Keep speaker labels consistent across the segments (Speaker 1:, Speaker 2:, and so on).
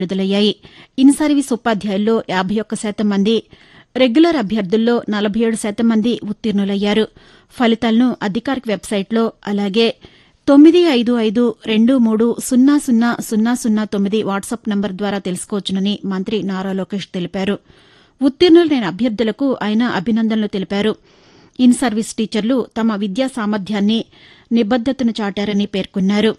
Speaker 1: విడుదలయ్యాయి in service ఉపాధ్యాయుల్లో యాబై ఒక్క శాతం మంది రెగ్యులర్ అభ్యర్థుల్లో నలభై ఏడు శాతం మంది ఉత్తీర్ణులయ్యారు ఫలితాలను అధికారిక వెబ్సైట్లో అలాగే తొమ్మిది ఐదు ఐదు రెండు మూడు సున్నా సున్నా సున్నా సున్నా తొమ్మిది వాట్సాప్ నంబర్ ద్వారా తెలుసుకోవచ్చునని మంత్రి నారా లోకేష్ తెలిపారు ఉత్తీర్ణులైన అభ్యర్థులకు ఆయన అభినందనలు తెలిపారు ఇన్ సర్వీస్ టీచర్లు తమ విద్యా సామర్థ్యాన్ని నిబద్దతను చాటారని పేర్కొన్నారు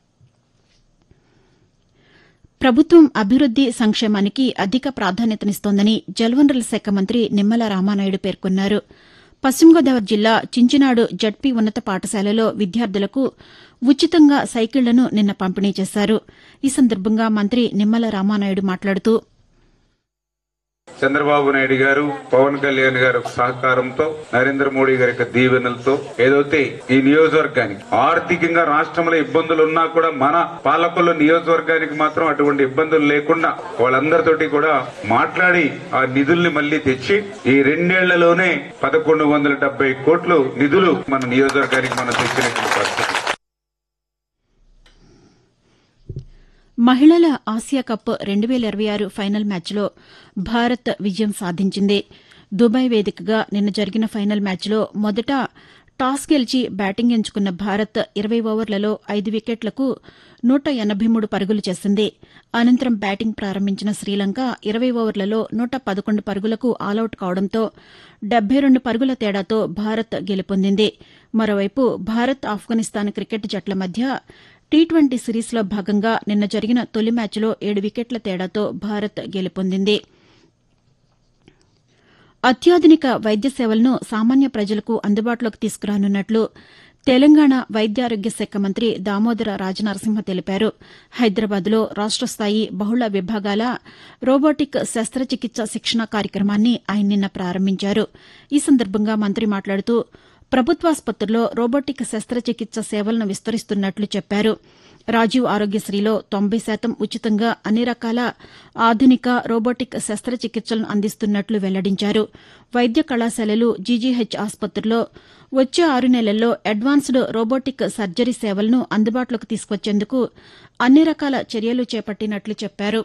Speaker 1: ప్రభుత్వం అభివృద్ది సంక్షేమానికి అధిక ప్రాధాన్యతనిస్తోందని జలవనరుల శాఖ మంత్రి నిమ్మల రామానాయుడు పేర్కొన్నారు పశ్చిమ గోదావరి జిల్లా చించినాడు జడ్పీ ఉన్నత పాఠశాలలో విద్యార్థులకు ఉచితంగా సైకిళ్లను నిన్న పంపిణీ చేశారు ఈ సందర్భంగా మంత్రి నిమ్మల రామానాయుడు మాట్లాడుతూ
Speaker 2: చంద్రబాబు నాయుడు గారు పవన్ కళ్యాణ్ గారి సహకారంతో నరేంద్ర మోడీ గారి యొక్క దీవెనలతో ఏదైతే ఈ నియోజకవర్గానికి ఆర్థికంగా రాష్ట్రంలో ఇబ్బందులు ఉన్నా కూడా మన పాలకులు నియోజకవర్గానికి మాత్రం అటువంటి ఇబ్బందులు లేకుండా వాళ్ళందరితోటి కూడా మాట్లాడి ఆ నిధుల్ని మళ్లీ తెచ్చి ఈ రెండేళ్లలోనే పదకొండు వందల డెబ్బై కోట్లు నిధులు మన నియోజకవర్గానికి మనం తెచ్చినటువంటి పరిస్థితి
Speaker 1: మహిళల ఆసియా కప్ రెండు వేల ఇరవై ఆరు ఫైనల్ మ్యాచ్లో భారత్ విజయం సాధించింది దుబాయ్ వేదికగా నిన్న జరిగిన ఫైనల్ మ్యాచ్లో మొదట టాస్ గెలిచి బ్యాటింగ్ ఎంచుకున్న భారత్ ఇరవై ఓవర్లలో ఐదు వికెట్లకు నూట ఎనబై మూడు పరుగులు చేసింది అనంతరం బ్యాటింగ్ ప్రారంభించిన శ్రీలంక ఇరవై ఓవర్లలో నూట పదకొండు పరుగులకు ఆలౌట్ కావడంతో డెబ్బై రెండు పరుగుల తేడాతో భారత్ గెలుపొందింది మరోవైపు భారత్ ఆఫ్ఘనిస్తాన్ క్రికెట్ జట్ల మధ్య టీ ట్వంటీ సిరీస్లో భాగంగా నిన్న జరిగిన తొలి మ్యాచ్లో ఏడు వికెట్ల తేడాతో భారత్ గెలుపొందింది అత్యాధునిక వైద్య సేవలను సామాన్య ప్రజలకు అందుబాటులోకి తీసుకురానున్నట్లు తెలంగాణ వైద్యారోగ్య శాఖ మంత్రి దామోదర రాజనరసింహ తెలిపారు హైదరాబాద్లో రాష్ట స్థాయి బహుళ విభాగాల రోబోటిక్ శస్త్రచికిత్స శిక్షణ కార్యక్రమాన్ని ఆయన నిన్న ప్రారంభించారు ఈ సందర్భంగా మంత్రి మాట్లాడుతూ ప్రభుత్వాసుపత్రుల్లో రోబోటిక్ శస్త్రచికిత్స సేవలను విస్తరిస్తున్నట్లు చెప్పారు రాజీవ్ ఆరోగ్యశ్రీలో తొంభై శాతం ఉచితంగా అన్ని రకాల ఆధునిక రోబోటిక్ శస్త్రచికిత్సలను అందిస్తున్నట్లు వెల్లడించారు వైద్య కళాశాలలు జీజీహెచ్ ఆసుపత్రుల్లో వచ్చే ఆరు నెలల్లో అడ్వాన్స్డ్ రోబోటిక్ సర్జరీ సేవలను అందుబాటులోకి తీసుకొచ్చేందుకు అన్ని రకాల చర్యలు చేపట్టినట్లు చెప్పారు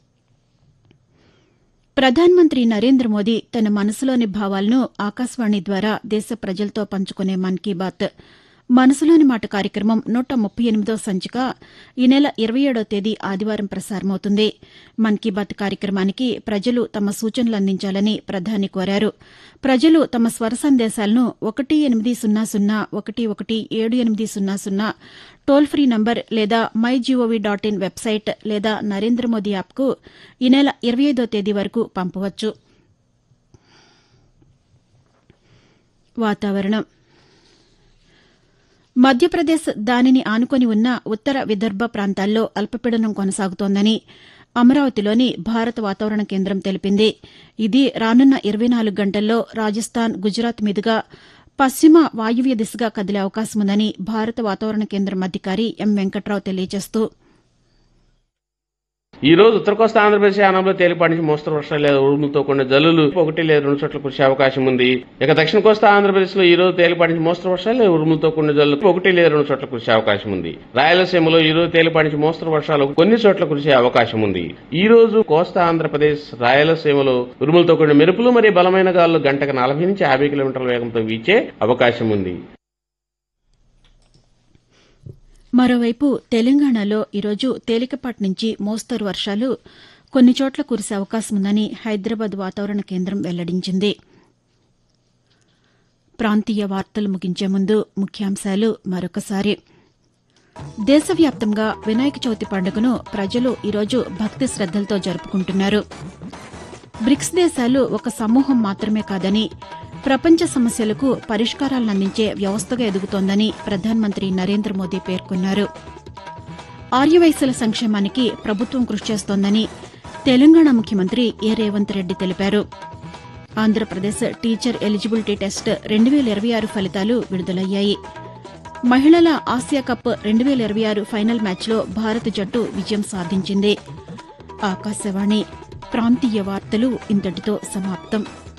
Speaker 1: ప్రధానమంత్రి నరేంద్ర మోదీ తన మనసులోని భావాలను ఆకాశవాణి ద్వారా దేశ ప్రజలతో పంచుకునే మన్ కీ బాత్ మనసులోని మాట కార్యక్రమం నూట ముప్పై ఎనిమిదో సంచిక ఈ నెల ఇరవై ఏడో తేదీ ఆదివారం ప్రసారమవుతుంది మన్ కీ బాత్ కార్యక్రమానికి ప్రజలు తమ సూచనలు అందించాలని ప్రధాని కోరారు ప్రజలు తమ స్వర సందేశాలను ఒకటి ఎనిమిది సున్నా సున్నా ఒకటి ఒకటి ఏడు ఎనిమిది సున్నా సున్నా టోల్ ఫ్రీ నంబర్ లేదా my GOV dot in website లేదా నరేంద్ర మోదీ యాప్కు ఈ నెల ఇరవై ఐదో తేదీ వరకు పంపవచ్చు వాతావరణం మధ్యప్రదేశ్ దానిని ఆనుకొని ఉన్న ఉత్తర విదర్భ ప్రాంతాల్లో అల్పపీడనం కొనసాగుతోందని అమరావతిలోని భారత వాతావరణ కేంద్రం తెలిపింది ఇది రానున్న ఇరవై నాలుగు గంటల్లో రాజస్థాన్ గుజరాత్ మీదుగా పశ్చిమ వాయువ్య దిశగా కదిలే అవకాశం ఉందని భారత వాతావరణ కేంద్రం అధికారి ఎం వెంకట్రావు తెలియజేస్తూ
Speaker 3: ఈ రోజు ఉత్తర కోస్తా ఆంధ్రప్రదేశ్ యానంలో తేలిపాటి నుంచి మోస్తరు వర్షాలు లేదా ఉరుములతో కూడిన జల్లులు ఒకటి లేదా రెండు చోట్ల కురిసే అవకాశం ఉంది ఇక దక్షిణ కోస్తా ఆంధ్రప్రదేశ్ లో ఈ రోజు తేలిపాటి నుంచి మోస్తరు వర్షాలు లేదా ఉరుములతో కూడిన జల్లులు ఒకటి లేదా రెండు చోట్ల కురిసే అవకాశం ఉంది రాయలసీమలో ఈ రోజు తేలిపాటి నుంచి మోస్తరు వర్షాలు కొన్ని చోట్ల కురిసే అవకాశం ఉంది ఈ రోజు కోస్తా ఆంధ్రప్రదేశ్ రాయలసీమలో ఉరుములతో కూడిన మెరుపులు మరియు బలమైన గాలులు గంటకు నలభై నుంచి యాభై కిలోమీటర్ల వేగంతో వీచే అవకాశం ఉంది
Speaker 1: మరోవైపు తెలంగాణలో ఈరోజు తేలికపాటి నుంచి మోస్తరు వర్షాలు కొన్ని చోట్ల కురిసే అవకాశం ఉందని హైదరాబాద్ వాతావరణ కేంద్రం వెల్లడించింది ప్రాంతీయ వార్తలు ముగించే ముందు ముఖ్యాంశాలు మరొకసారి దేశవ్యాప్తంగా వినాయక చవితి పండుగను ప్రజలు ఈరోజు భక్తి శ్రద్దలతో జరుపుకుంటున్నారు బ్రిక్స్ దేశాలు ఒక సమూహం మాత్రమే కాదని ప్రపంచ సమస్యలకు పరిష్కారాలను అందించే వ్యవస్థగా ఎదుగుతోందని ప్రధానమంత్రి నరేంద్ర మోదీ పేర్కొన్నారు ఆర్యవైశ్యుల సంక్షేమానికి ప్రభుత్వం కృషి చేస్తోందని తెలంగాణ ముఖ్యమంత్రి ఏ రేవంత్ రెడ్డి తెలిపారు ఆంధ్రప్రదేశ్ టీచర్ ఎలిజిబిలిటీ టెస్ట్ రెండు వేల ఇరవై ఆరు ఫలితాలు విడుదలయ్యాయి మహిళల ఆసియా కప్ రెండు వేల ఇరవై ఆరు ఫైనల్ మ్యాచ్లో భారత జట్టు విజయం సాధించింది ఆకాశవాణి ప్రాంతీయ వార్తలు ఇంతటితో సమాప్తం